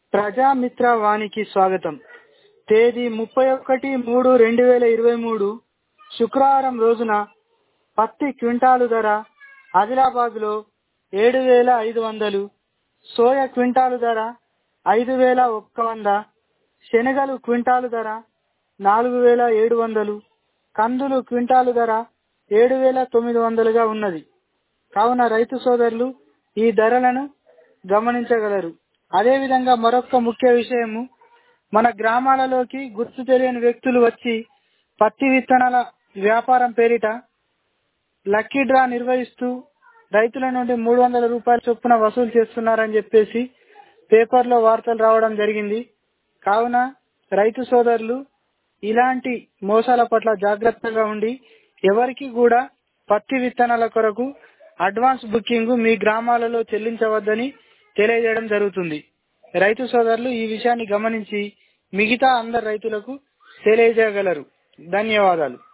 ప్రజామిత్ర వానికి స్వాగతం తేదీ ముప్పై ఒకటి మూడు రెండు వేల ఇరవై మూడు శుక్రవారం రోజున పత్తి క్వింటాలు ధర ఆదిలాబాద్ లో ఏడు వేల ఐదు వందలు సోయ క్వింటాలు ధర ఐదు వేల ఒక్క వంద శనగలు క్వింటాలు ధర నాలుగు వేల ఏడు వందలు కందులు క్వింటాలు ధర ఏడు వేల తొమ్మిది వందలుగా ఉన్నది కావున రైతు సోదరులు ఈ ధరలను గమనించగలరు అదేవిధంగా మరొక ముఖ్య విషయము మన గ్రామాలలోకి గుర్తు తెలియని వ్యక్తులు వచ్చి పత్తి విత్తనాల వ్యాపారం పేరిట లక్కీ డ్రా నిర్వహిస్తూ రైతుల నుండి మూడు వందల రూపాయల చొప్పున వసూలు చేస్తున్నారని చెప్పేసి పేపర్లో వార్తలు రావడం జరిగింది కావున రైతు సోదరులు ఇలాంటి మోసాల పట్ల జాగ్రత్తగా ఉండి ఎవరికి కూడా పత్తి విత్తనాల కొరకు అడ్వాన్స్ బుకింగ్ మీ గ్రామాలలో చెల్లించవద్దని తెలియజేయడం జరుగుతుంది రైతు సోదరులు ఈ విషయాన్ని గమనించి మిగతా అందరు రైతులకు తెలియజేయగలరు ధన్యవాదాలు